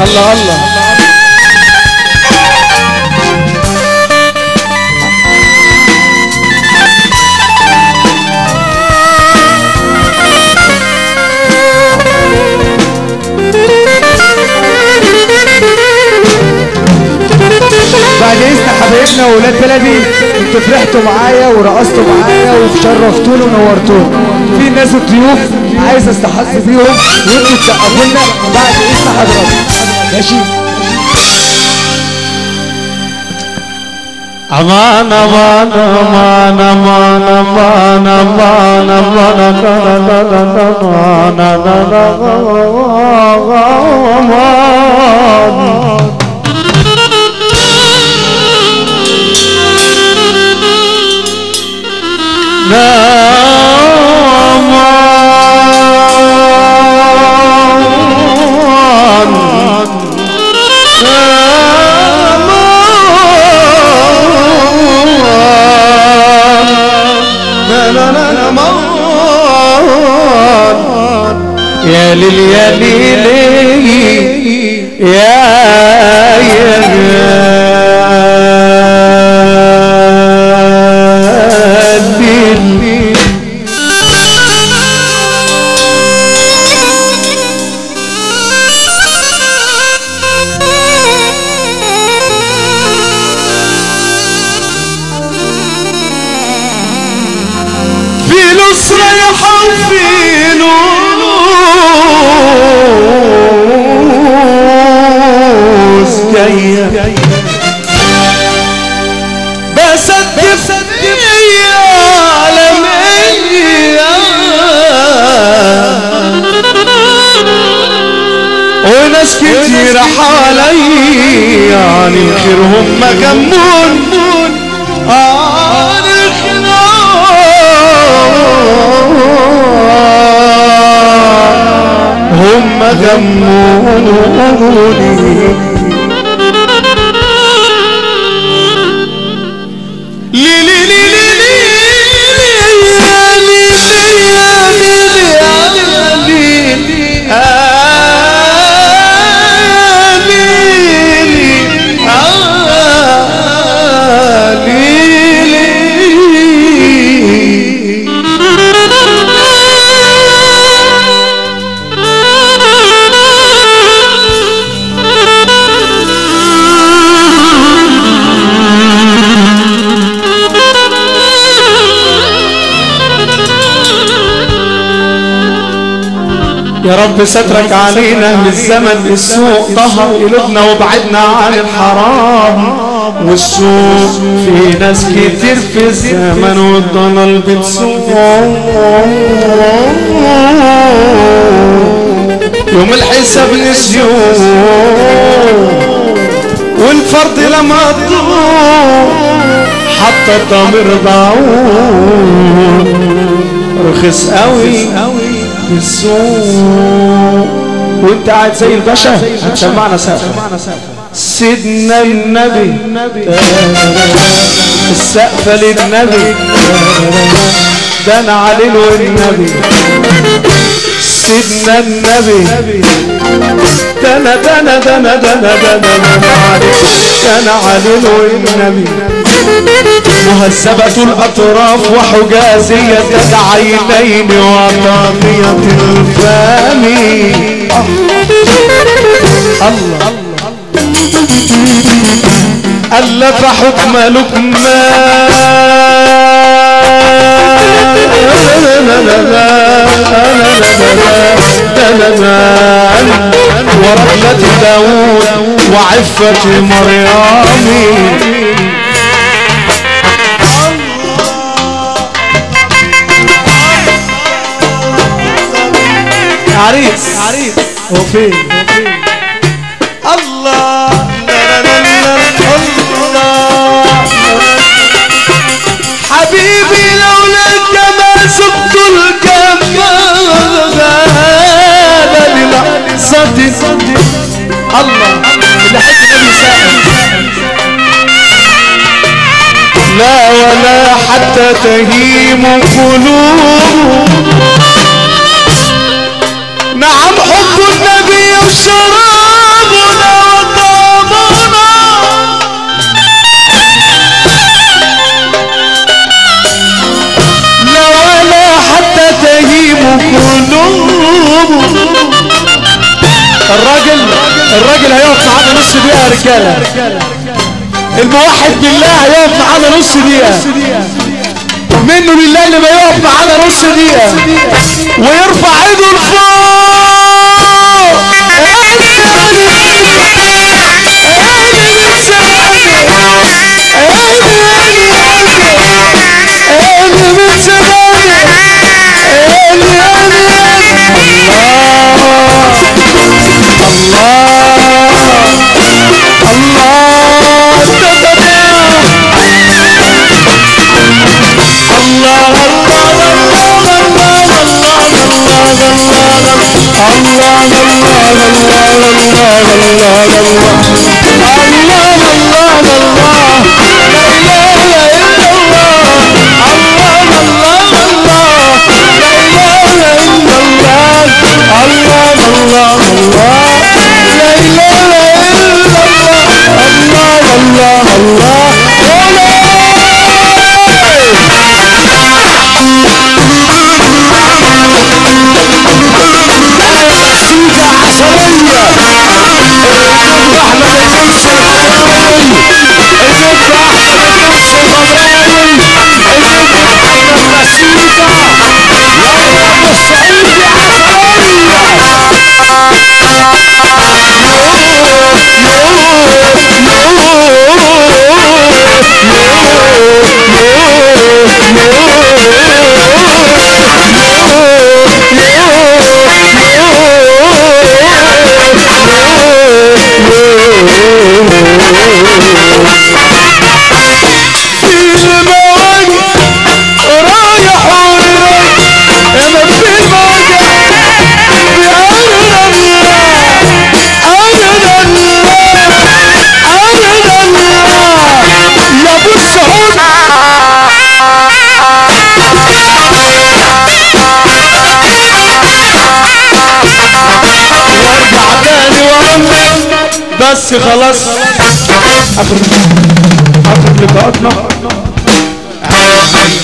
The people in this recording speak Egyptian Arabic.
الله الله بعد اذن حبايبنا واولاد بلدي انتوا فرحتوا معايا ورقصتوا معايا وشرفتوني ونورتوني في ناس الضيوف عايز استحظ بيهم وانتوا تسقفوا لنا بعد اذن حضراتكم ماشي امان امان امان امان امان امان امان امان يا ليل يا ليل يا يا ليل فلوس رايحة وفلوس جاية بس الدنيا عالمية وناس كتير حواليا يعني خيرهم مجمون عن الخيار هم جموني لي لي لي لي لي يا لي لي يا لي لي يا لي آه لي لي آه لي لي يا رب سترك علينا بالزمن السوء طهر قلوبنا وبعدنا عن الحرام والسوء في ناس كتير في الزمن والضلال بتسوق يوم الحساب نسيون والفرد لما تضوع حتى الضمير ضعون رخص قوي في السوق وانت قاعد زي الباشا هتسمعنا سوا سيدنا النبي السقفة للنبي ده انا عليل والنبي سيدنا النبي ده انا ده انا ده انا ده انا ده انا ده انا عليل ده انا عليل والنبي مهذبة الأطراف وحجازية العينين وطاقية الفم الله ألف حكم لقمان ورحلة داود وعفة مريم عريس عريس هو فين الله لا لا لا لا الله حبيبي لولاك ما سبت الجمال للحظة الله اللي حد النبي سائل لا ولا حتى تهيم قلوب نعم حب النبي وشرابنا الراجل الراجل هيقف معانا نص دقيقة يا رجالة الموحد بالله هيقف معانا نص دقيقة منه لله اللي ما يقف معانا نص دقيقة ويرفع ايده لفوق بس خلاص اخر اخر لقاءاتنا